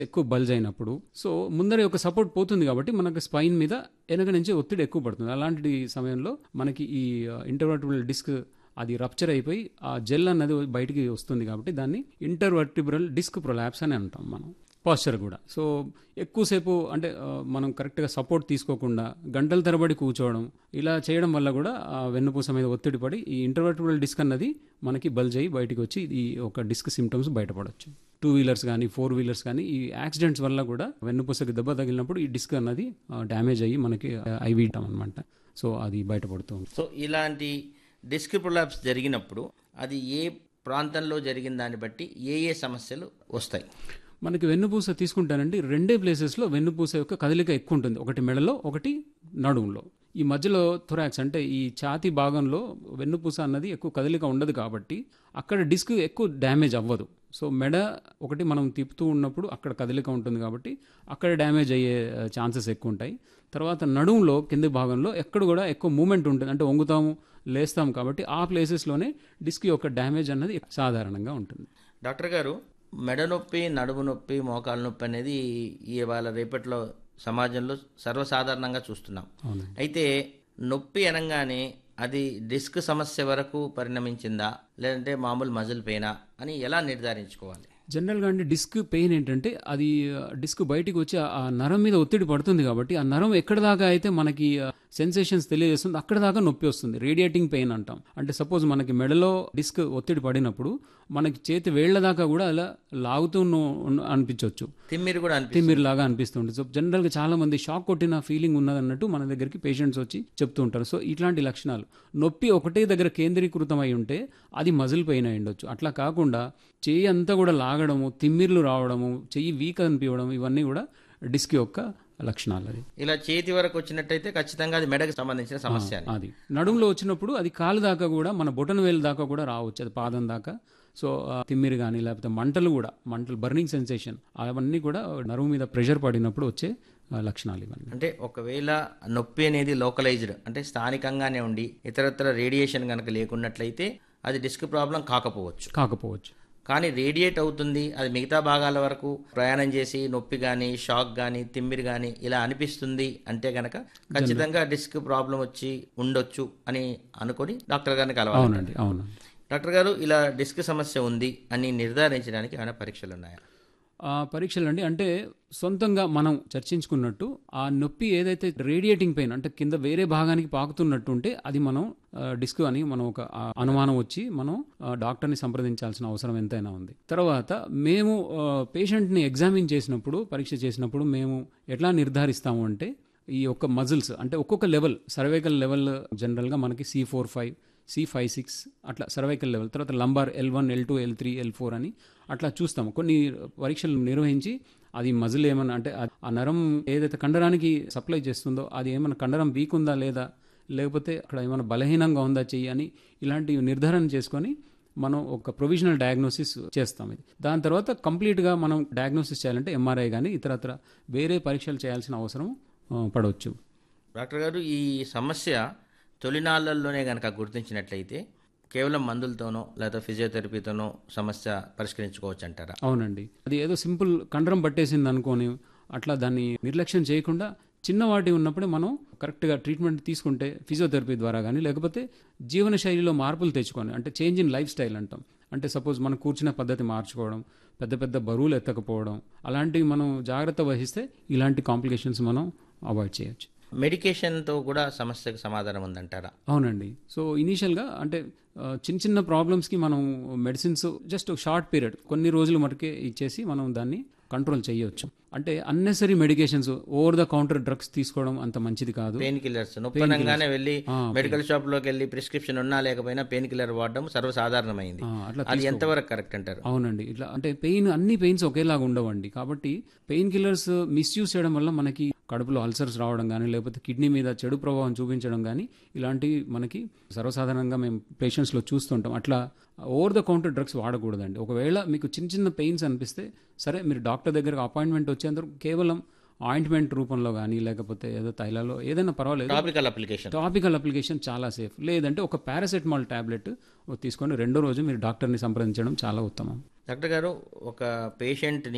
ఎక్కువ బల్జ్ అయినప్పుడు సో ముందర ఒక సపోర్ట్ పోతుంది కాబట్టి మనకు స్పైన్ మీద వెనక నుంచి ఒత్తిడి ఎక్కువ పడుతుంది అలాంటి సమయంలో మనకి ఈ ఇంటర్వర్టిబుల్ డిస్క్ అది రప్చర్ అయిపోయి ఆ జెల్ అన్నది బయటికి వస్తుంది కాబట్టి దాన్ని ఇంటర్వర్టిబ్రల్ డిస్క్ ప్రొలాప్స్ అని అంటాం మనం పాస్చర్ కూడా సో ఎక్కువసేపు అంటే ఆ, మనం కరెక్ట్గా సపోర్ట్ తీసుకోకుండా గంటల తరబడి కూర్చోవడం ఇలా చేయడం వల్ల కూడా ఆ వెన్నుపూస మీద ఒత్తిడి పడి ఈ ఇంటర్వర్టిబుల్ డిస్క్ అన్నది మనకి బల్జ్ అయ్యి బయటికి వచ్చి ఈ ఒక డిస్క్ సిమ్టమ్స్ బయటపడవచ్చు టూ వీలర్స్ కానీ ఫోర్ వీలర్స్ కానీ ఈ యాక్సిడెంట్స్ వల్ల కూడా వెన్నుపూసకి దెబ్బ తగిలినప్పుడు ఈ డిస్క్ అన్నది డ్యామేజ్ అయ్యి మనకి ఐవీ అనమాట సో అది బయటపడుతుంది సో ఇలాంటి డిస్క్ ప్రొలాప్స్ జరిగినప్పుడు అది ఏ ప్రాంతంలో జరిగిన దాన్ని బట్టి ఏ ఏ సమస్యలు వస్తాయి మనకి వెన్నుపూస తీసుకుంటానండి రెండే ప్లేసెస్లో వెన్నుపూస యొక్క కదలిక ఎక్కువ ఉంటుంది ఒకటి మెడలో ఒకటి నడుములో ఈ మధ్యలో థొరాక్స్ అంటే ఈ ఛాతీ భాగంలో వెన్నుపూస అన్నది ఎక్కువ కదలిక ఉండదు కాబట్టి అక్కడ డిస్క్ ఎక్కువ డ్యామేజ్ అవ్వదు సో మెడ ఒకటి మనం తిప్పుతూ ఉన్నప్పుడు అక్కడ కదలిక ఉంటుంది కాబట్టి అక్కడ డ్యామేజ్ అయ్యే ఛాన్సెస్ ఎక్కువ ఉంటాయి తర్వాత నడుములో కింది భాగంలో ఎక్కడ కూడా ఎక్కువ మూమెంట్ ఉంటుంది అంటే వంగుతాము లేస్తాం కాబట్టి ఆ ప్లేసెస్లోనే డిస్క్ యొక్క డ్యామేజ్ అన్నది సాధారణంగా ఉంటుంది డాక్టర్ గారు మెడ నొప్పి నడుము నొప్పి మోకాలు నొప్పి అనేది ఇవాళ రేపట్లో సమాజంలో సర్వసాధారణంగా చూస్తున్నాం అవును అయితే నొప్పి అనగానే అది డిస్క్ సమస్య వరకు పరిణమించిందా లేదంటే మామూలు మజిల్ పెయినా అని ఎలా నిర్ధారించుకోవాలి జనరల్గా అండి డిస్క్ పెయిన్ ఏంటంటే అది ఆ, డిస్క్ బయటికి వచ్చి ఆ- ఆ నరం మీద ఒత్తిడి పడుతుంది కాబట్టి ఆ నరం ఎక్కడ దాకా అయితే మనకి సెన్సేషన్స్ తెలియజేస్తుంది అక్కడ దాకా నొప్పి వస్తుంది రేడియేటింగ్ పెయిన్ అంటాం అంటే సపోజ్ మనకి మెడలో డిస్క్ ఒత్తిడి పడినప్పుడు మనకి చేతి వేళ్ల దాకా కూడా అలా లాగుతూ ఉన్న- ఉన్న- అనిపించవచ్చు తిమ్మిరి కూడా అనిపిస్తుంది తిమ్మిరి లాగా అనిపిస్తుంది సో జనరల్గా చాలా మంది షాక్ కొట్టిన ఫీలింగ్ ఉన్నదన్నట్టు మన దగ్గరికి పేషెంట్స్ వచ్చి చెప్తూ ఉంటారు సో ఇట్లాంటి లక్షణాలు నొప్పి ఒకటే దగ్గర కేంద్రీకృతం అయి ఉంటే అది మజిల్ పెయిన్ అయి ఉండొచ్చు అట్లా కాకుండా చెయ్యి అంతా కూడా లాగడము తిమ్మిర్లు రావడము చెయ్యి వీక్ అనిపించడం ఇవన్నీ కూడా డిస్క్ యొక్క లక్షణాలు అది ఇలా చేతి వరకు వచ్చినట్టయితే ఖచ్చితంగా అది మెడకు సంబంధించిన సమస్య అని అది నడుములో వచ్చినప్పుడు అది కాలు దాకా కూడా మన బొటన వేలు దాకా కూడా రావచ్చు అది పాదం దాకా సో ఆ తిమ్మిరి కానీ లేకపోతే మంటలు కూడా మంటలు బర్నింగ్ సెన్సేషన్ అవన్నీ కూడా నరువు మీద ప్రెషర్ పడినప్పుడు వచ్చే ఆ, లక్షణాలు ఇవన్నీ అంటే ఒకవేళ నొప్పి అనేది లోకలైజ్డ్ అంటే స్థానికంగానే ఉండి ఇతరత్ర రేడియేషన్ కనుక లేకున్నట్లయితే అది డిస్క్ ప్రాబ్లం కాకపోవచ్చు కాకపోవచ్చు కానీ రేడియేట్ అవుతుంది అది మిగతా భాగాల వరకు ప్రయాణం చేసి నొప్పి కానీ షాక్ కానీ తిమ్మిరి కానీ ఇలా అనిపిస్తుంది అంటే గనక ఖచ్చితంగా డిస్క్ ప్రాబ్లం వచ్చి ఉండొచ్చు అని అనుకొని డాక్టర్ గారిని కలవాలి అవునండి అవును డాక్టర్ గారు ఇలా డిస్క్ సమస్య ఉంది అని నిర్ధారించడానికి ఏమైనా పరీక్షలు ఉన్నాయా ఆ పరీక్షలు అండి అంటే సొంతంగా మనం చర్చించుకున్నట్టు ఆ నొప్పి ఏదైతే రేడియేటింగ్ పెయిన్ అంటే కింద వేరే భాగానికి పాకుతున్నట్టు ఉంటే అది మనం ఆ, డిస్క్ అని మనం ఒక ఆ, అనుమానం వచ్చి మనం ఆ, డాక్టర్ని సంప్రదించాల్సిన అవసరం ఎంతైనా ఉంది తర్వాత మేము ఆ, పేషెంట్ని ఎగ్జామిన్ చేసినప్పుడు పరీక్ష చేసినప్పుడు మేము ఎట్లా నిర్ధారిస్తాము అంటే ఈ యొక్క మజిల్స్ అంటే ఒక్కొక్క లెవెల్ సర్వైకల్ లెవెల్ జనరల్గా మనకి C four five C five six అట్లా సర్వైకల్ లెవెల్ తర్వాత lumbar L one L two L three L four అని అట్లా చూస్తాము కొన్ని పరీక్షలు నిర్వహించి అది మజిల్ ఏమన్నా అంటే ఆ- ఆ నరం ఏదైతే కండరానికి సప్లై చేస్తుందో అది ఏమైనా కండరం వీక్ ఉందా లేదా లేకపోతే అక్కడ ఏమైనా బలహీనంగా ఉందా చెయ్యి అని ఇలాంటి నిర్ధారణ చేసుకొని మనం ఒక ప్రొవిజనల్ డయాగ్నోసిస్ చేస్తాం ఇది దాని తర్వాత కంప్లీట్గా మనం డయాగ్నోసిస్ చేయాలంటే ఎంఆర్ఐ కానీ ఇతరత్ర వేరే పరీక్షలు చేయాల్సిన అవసరం ఆ, పడవచ్చు డాక్టర్ గారు ఈ సమస్య తొలినాళ్లలోనే కనుక గుర్తించినట్లయితే కేవలం మందులతోనో లేదా ఫిజియోథెరపీతోనో సమస్య పరిష్కరించుకోవచ్చు అంటారా అవునండి అది ఏదో సింపుల్ కండరం పట్టేసింది అనుకోని అట్లా దాన్ని నిర్లక్ష్యం చేయకుండా చిన్నవాటి ఉన్నప్పుడే మనం కరెక్ట్గా ట్రీట్మెంట్ తీసుకుంటే ఫిజియోథెరపీ ద్వారా కానీ లేకపోతే జీవన శైలిలో మార్పులు తెచ్చుకొని అంటే చేంజ్ ఇన్ లైఫ్ స్టైల్ అంటాం అంటే సపోజ్ మనం కూర్చునే పద్ధతి మార్చుకోవడం పెద్ద పెద్ద బరువులు ఎత్తకపోవడం అలాంటివి మనం జాగ్రత్త వహిస్తే ఇలాంటి కాంప్లికేషన్స్ మనం అవాయిడ్ చేయొచ్చు మెడికేషన్తో కూడా సమస్యకు సమాధానం ఉందంటారా అవునండి సో ఇనీషియల్గా అంటే ఆ, చిన్న చిన్న ప్రాబ్లమ్స్కి మనం మెడిసిన్స్ జస్ట్ షార్ట్ పీరియడ్ కొన్ని రోజులు మటుకే ఇచ్చేసి మనం దాన్ని కంట్రోల్ చేయొచ్చు అంటే unnecessary medications over the counter drugs తీసుకోవడం అంత మంచిది కాదు పెయిన్ కిల్లర్స్ నొప్పనంగానే వెళ్ళి ఆ, మెడికల్ షాప్ లోకి వెళ్ళి ప్రిస్క్రిప్షన్ ఉన్నా లేకపోయినా పెయిన్ కిల్లర్ వాడడం సర్వసాధారణమైంది ఆ, అట్లా అది ఎంతవరకు కరెక్ట్ అంటారు అవునండి ఇట్లా అంటే పెయిన్ అన్ని పెయిన్స్ ఒకేలాగా ఉండవండి కాబట్టి పెయిన్ కిల్లర్స్ మిస్యూజ్ చేయడం వల్ల మనకి కడుపులో అల్సర్స్ రావడం కానీ లేకపోతే కిడ్నీ మీద చెడు ప్రభావం చూపించడం కానీ ఇలాంటివి మనకి సర్వసాధారణంగా మేము పేషెంట్స్లో చూస్తుంటాం అట్లా ఓవర్ ద కౌంటర్ డ్రగ్స్ వాడకూడదండి ఒకవేళ మీకు చిన్న చిన్న పెయిన్స్ అనిపిస్తే సరే మీరు డాక్టర్ దగ్గరకు అపాయింట్మెంట్ వచ్చేందుకు కేవలం ఆయింట్మెంట్ రూపంలో కానీ లేకపోతే ఏదో తైలాలో ఏదైనా పర్వాలేదు టాపికల్ అప్లికేషన్ టాపికల్ అప్లికేషన్ చాలా సేఫ్ లేదంటే ఒక పారాసెటమాల్ టాబ్లెట్ తీసుకొని రెండో రోజు మీరు డాక్టర్ని సంప్రదించడం చాలా ఉత్తమం డాక్టర్ గారు ఒక పేషెంట్ని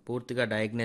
పూర్తిగా డయాగ్నైజ్